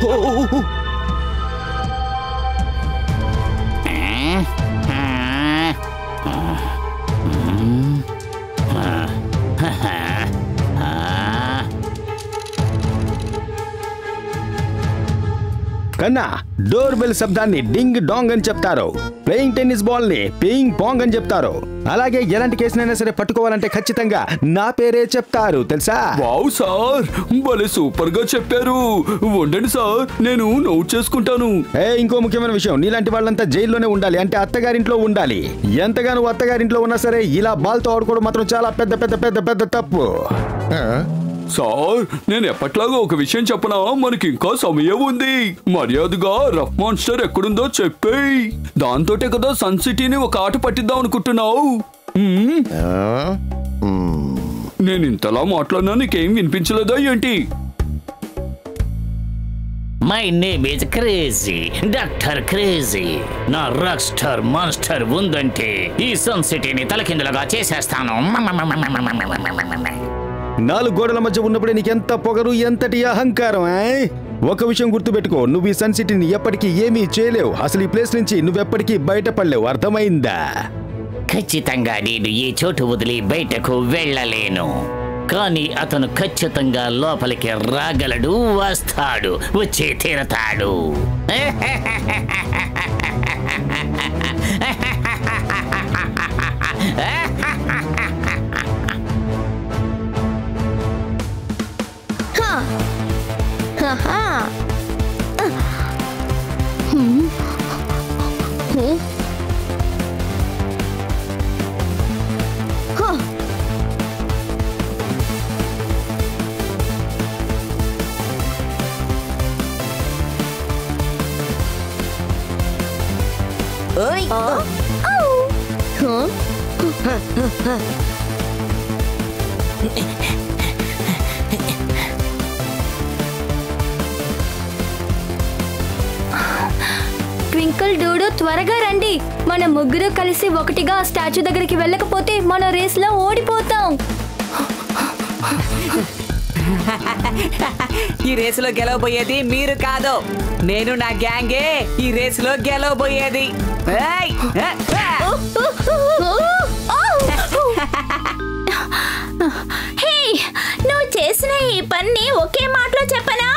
కన్నా door bell శబ్దాన్ని డింగ్ dong అని చెప్తారు ప్లేయింగ్ టెన్నిస్ బాల్ ని పేయింగ్ పాంగ్ అని చెప్తారు అలాగే ఎలాంటి కేసునైనా సరే పట్టుకోవాలంటే ఖచ్చితంగా నా పేరే చెప్తారు తెలుసా వావ్ సార్ భలే సూపర్ గా చెప్పారు ఉండండి సార్ నేను నోట్ చేసుకుంటాను ఏ ఇంకో ముఖ్యమైన విషయం నీలాంటి వాళ్ళంతా జైల్లోనే ఉండాలి అంటే అత్తగారింట్లో ఉండాలి ఎంతగా నువ్వు అత్తగారింట్లో ఉన్నా సరే ఇలా బాల్తో ఆడుకోవడం మాత్రం చాలా పెద్ద పెద్ద పెద్ద పెద్ద తప్పు సార్ నేను ఎప్పట్లాగా ఒక విషయం చెప్పనా మనకి ఇంకా సమయం ఉంది మర్యాదగా రఫ్ మాన్స్టర్ ఎక్కడుందో చెప్పేయ్ దాంతోటే కదా సన్ సిటీని ఒక ఆట పట్టిద్దాం అనుకుంటున్నావు మ్మ్? నేను ఇంతలా మాట్లాడినా నీకేం వినిపించలేదా ఏంటి my name is crazy doctor crazy నా రాక్ స్టార్ మాన్స్టర్ ఉందంటే ఈ సన్ సిటీని తలకిందులుగా చేసేస్తాను నాలుగు గోడల మధ్య ఉన్నప్పుడే నీకెంత పొగరు ఎంతటి అహంకారం ఏ? ఒక విషయం గుర్తుపెట్టుకో నువ్వు ఈ సన్ సిటీని ఎప్పటికీ ఏమీ చేయలేవు అసలు ఈ ప్లేస్ నుంచి నువ్వెప్పటికీ బయటపడలేవు అర్థమైందా ఖచ్చితంగా నేను ఈ చోటు వదిలి బయటకు వెళ్ళలేను కానీ అతను ఖచ్చితంగా లోపలికి రాగలడు వస్తాడు వచ్చి తీరతాడు 하하. 음. 어? 허. 어이, 어? 아우. 어? ట్వింకిల్ డూడు త్వరగా రండి మన ముగ్గురు కలిసి ఒకటిగా ఆ స్టాచ్యూ దగ్గరికి వెళ్ళకపోతే మన రేస్ లో ఓడిపోతాం ఈ రేసులో గెలవబోయేది మీరు కాదు నేను నా గ్యాంగే ఈ రేసులో గెలవబోయేది ఏయ్! ఏ! ఏ! హే నువ్వు చేసిన ఈ పని ఒకే మాటలో చెప్పనా